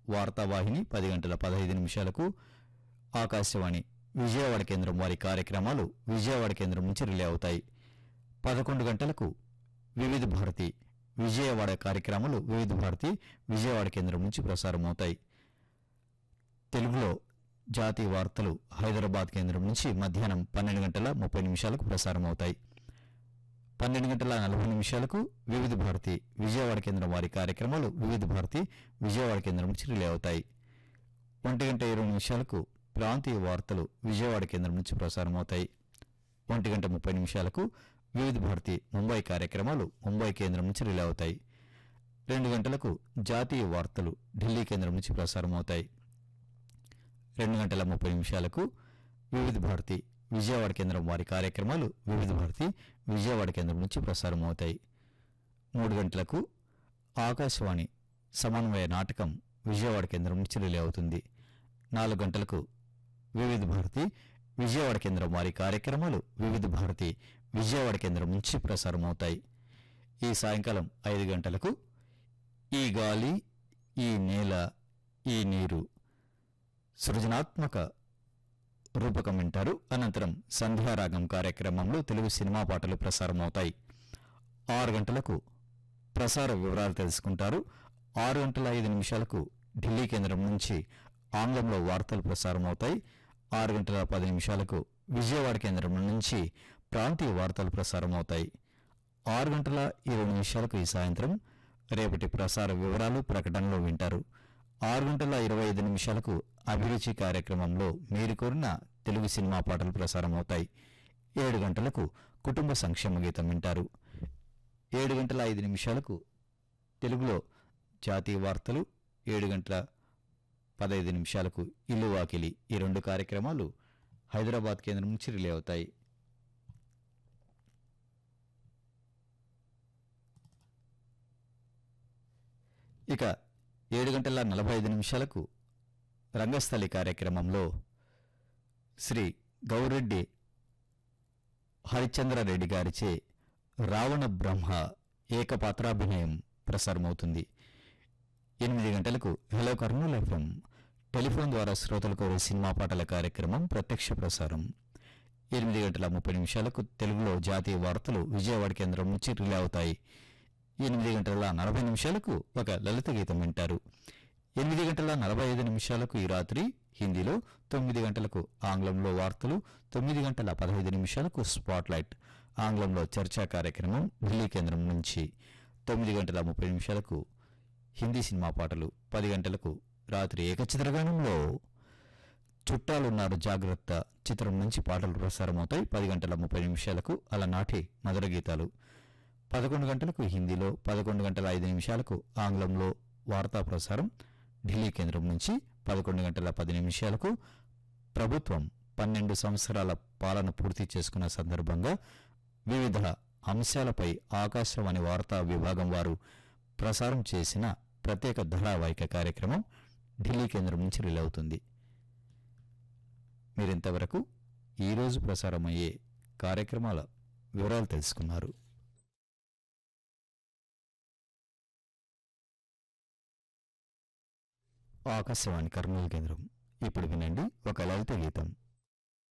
వార్తావాహిని పది గంటల పదహైదు నిమిషాలకు ఆకాశవాణి విజయవాడ కేంద్రం వారి కార్యక్రమాలు విజయవాడ కేంద్రం నుంచి రిలే అవుతాయి పదకొండు గంటలకు వివిధ భారతి విజయవాడ కార్యక్రమాలు వివిధ భారతి విజయవాడ కేంద్రం నుంచి ప్రసారం అవుతాయి తెలుగులో జాతీయ వార్తలు హైదరాబాద్ కేంద్రం నుంచి మధ్యాహ్నం పన్నెండు గంటల ముప్పై నిమిషాలకు ప్రసారం అవుతాయి పన్నెండు గంటల నలభై నిమిషాలకు వివిధ భారతి విజయవాడ కేంద్రం వారి కార్యక్రమాలు వివిధ భారతి విజయవాడ కేంద్రం నుంచి రిలే అవుతాయి ఒంటి గంట ఇరవై నిమిషాలకు ప్రాంతీయ వార్తలు విజయవాడ కేంద్రం నుంచి ప్రసారం అవుతాయి ఒంటి గంట ముప్పై నిమిషాలకు వివిధ భారతి ముంబై కార్యక్రమాలు ముంబై కేంద్రం నుంచి రిలే అవుతాయి రెండు గంటలకు జాతీయ వార్తలు ఢిల్లీ కేంద్రం నుంచి ప్రసారం అవుతాయి రెండు గంటల ముప్పై నిమిషాలకు వివిధ భారతి విజయవాడ కేంద్రం వారి కార్యక్రమాలు వివిధ భారతి విజయవాడ కేంద్రం నుంచి ప్రసారం అవుతాయి మూడు గంటలకు ఆకాశవాణి సమన్వయ నాటకం విజయవాడ కేంద్రం నుంచి రిలే అవుతుంది నాలుగు గంటలకు వివిధ భారతి విజయవాడ కేంద్రం వారి కార్యక్రమాలు వివిధ భారతి విజయవాడ కేంద్రం నుంచి ప్రసారం అవుతాయి ఈ సాయంకాలం ఐదు గంటలకు ఈ గాలి ఈ నేల ఈ నీరు సృజనాత్మక రూపకం వింటారు అనంతరం సంధ్యారాగం కార్యక్రమంలో తెలుగు సినిమా పాటలు ప్రసారమవుతాయి ఆరు గంటలకు ప్రసార వివరాలు తెలుసుకుంటారు ఆరు గంటల ఐదు నిమిషాలకు ఢిల్లీ కేంద్రం నుంచి ఆంగ్లంలో వార్తలు ప్రసారమవుతాయి ఆరు గంటల పది నిమిషాలకు విజయవాడ కేంద్రం నుంచి ప్రాంతీయ వార్తలు ప్రసారమవుతాయి ఆరు గంటల ఇరవై నిమిషాలకు ఈ సాయంత్రం రేపటి ప్రసార వివరాలు ప్రకటనలో వింటారు ఆరు గంటల ఇరవై ఐదు నిమిషాలకు అభిరుచి కార్యక్రమంలో మీరు కోరిన తెలుగు సినిమా పాటలు ప్రసారమవుతాయి ఏడు గంటలకు కుటుంబ సంక్షేమ గీతం వింటారు ఏడు గంటల ఐదు నిమిషాలకు తెలుగులో జాతీయ వార్తలు ఏడు గంటల పదహైదు నిమిషాలకు ఇల్లు వాకిలి ఈ రెండు కార్యక్రమాలు హైదరాబాద్ కేంద్రం నుంచి రిలే అవుతాయి ఇక ఏడు గంటల నలభై ఐదు నిమిషాలకు రంగస్థలి కార్యక్రమంలో శ్రీ గౌరెడ్డి హరిచంద్రారెడ్డి గారిచే రావణ బ్రహ్మ ఏకపాత్రాభినయం ప్రసారమవుతుంది ఎనిమిది గంటలకు హలో కర్నూలు ఎఫ్ఎం టెలిఫోన్ ద్వారా శ్రోతలు కోరే సినిమా పాటల కార్యక్రమం ప్రత్యక్ష ప్రసారం ఎనిమిది గంటల ముప్పై నిమిషాలకు తెలుగులో జాతీయ వార్తలు విజయవాడ కేంద్రం నుంచి రిలే అవుతాయి ఎనిమిది గంటల నలభై నిమిషాలకు ఒక లలిత గీతం వింటారు ఎనిమిది గంటల నలభై ఐదు నిమిషాలకు ఈ రాత్రి హిందీలో తొమ్మిది గంటలకు ఆంగ్లంలో వార్తలు తొమ్మిది గంటల పదహైదు నిమిషాలకు స్పాట్లైట్ ఆంగ్లంలో చర్చా కార్యక్రమం ఢిల్లీ కేంద్రం నుంచి తొమ్మిది గంటల ముప్పై నిమిషాలకు హిందీ సినిమా పాటలు పది గంటలకు రాత్రి ఏకచిత్రగానంలో చుట్టాలున్నారు జాగ్రత్త చిత్రం నుంచి పాటలు ప్రసారమవుతాయి పది గంటల ముప్పై నిమిషాలకు అలనాటి మధుర గీతాలు పదకొండు గంటలకు హిందీలో పదకొండు గంటల ఐదు నిమిషాలకు ఆంగ్లంలో వార్తా ప్రసారం ఢిల్లీ కేంద్రం నుంచి పదకొండు గంటల పది నిమిషాలకు ప్రభుత్వం పన్నెండు సంవత్సరాల పాలన పూర్తి చేసుకున్న సందర్భంగా వివిధ అంశాలపై ఆకాశవాణి వార్తా విభాగం వారు ప్రసారం చేసిన ప్రత్యేక ధారావాహిక కార్యక్రమం ఢిల్లీ కేంద్రం నుంచి రిలే అవుతుంది మీరింతవరకు ఈరోజు ప్రసారమయ్యే కార్యక్రమాల వివరాలు తెలుసుకున్నారు ఆకాశవాణి కర్నూలు కేంద్రం ఇప్పుడు వినండి ఒక లలిత గీతం